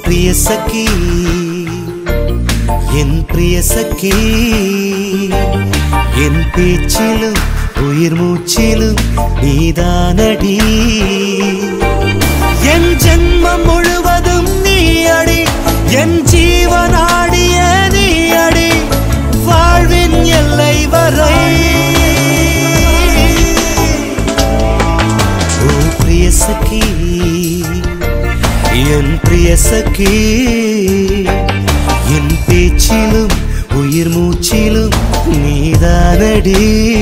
பிரிய சகி என் பிரிய சகி என் பேச்சிலும் உயிர் மூச்சிலும் நீதானடி என் ஜென்மம் முழுவதும் நீ அடி என் ஜீவனாடிய நீ அடி வாழ்வின் எல்லை வரை ஓ பிரிய சகி என் பிரிய சகி என் பேச்சிலும் உயிர் மூச்சிலும் நீதானடி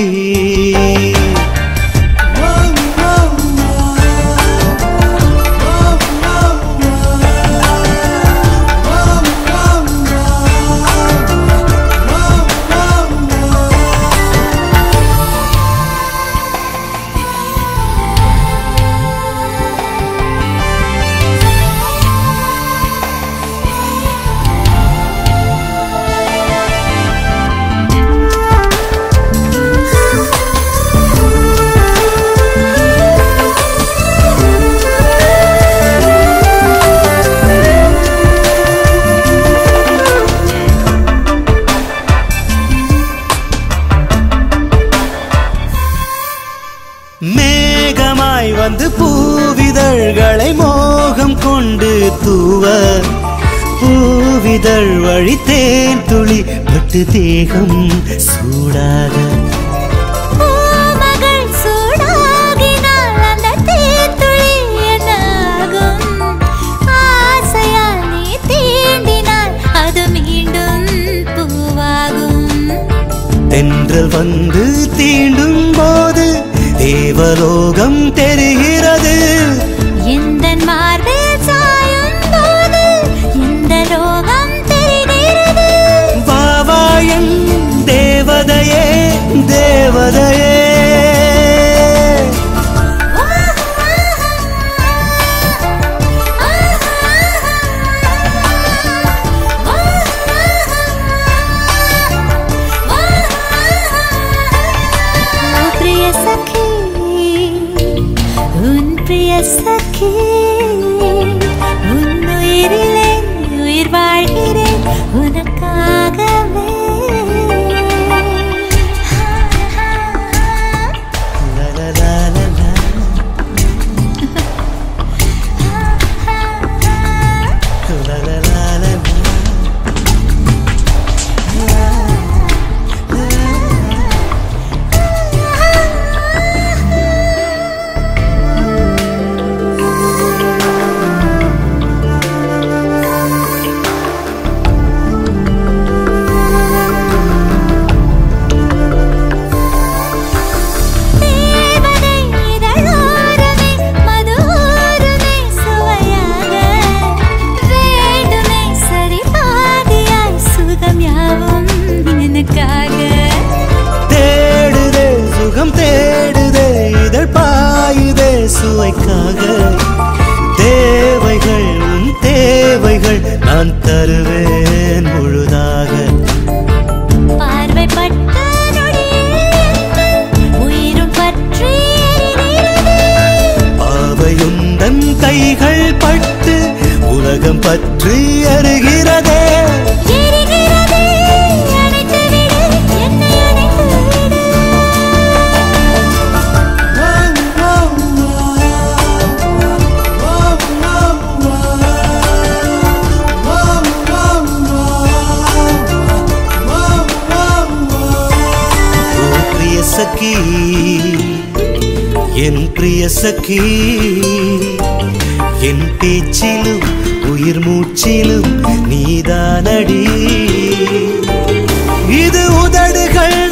மேகமாய் வந்து பூவிதழ்களை மோகம் கொண்டு தூவ பூவிதழ் வழி தேன் துளி பட்டு தேகம் சூடாக பூமகள் சூடாகினால் அந்த தீத்துளி என்னாகும்? ஆசையால் நீ தீண்டினால் அது மீண்டும் பூவாகும். தென்றல் வந்து தீண்டும் போது தேவலோகம் தெரிகிறது எந்தன் மார்பில் சாயும் போது இந்த லோகம் தெரிகிறது. வாவாயன் தேவதையே தேவதையே ஓ பிரிய சఖி உன் பிரிய சഖി உன் உயிரிலே உயிர் வாழ்கிறேன் உனக்காகவே லா, லா, லா, லா, லா. லா, லா, லா, லா, லா. தேவதை இதழோரமே மதுரோரமே சுவையாக வேண்டுமே சரி பாதியாய் சுகம் யாவும் எனக்காக தேடுதே சுகம் தேடுதே இதழ் பாயுதே சுவைக்காக தேவைகள் உன் தேவைகள் நான் தருவேன் முழுதாக பார்வைப்பட்ட நொடியில் எங்கள் உயிரும் பற்றி எரிகிறது. பாவையுந்தன் கைகள் பட்டு உலகம் பற்றி அறிகிறதே எரிகிறதே, அணைத்து விடு, என்னை அணைத்து விடு. ஓ பிரிய சகி என் பிரிய சகி என் பேச்சிலும் உயிர் மூச்சிலும் நீதானடி இது உதடுகள்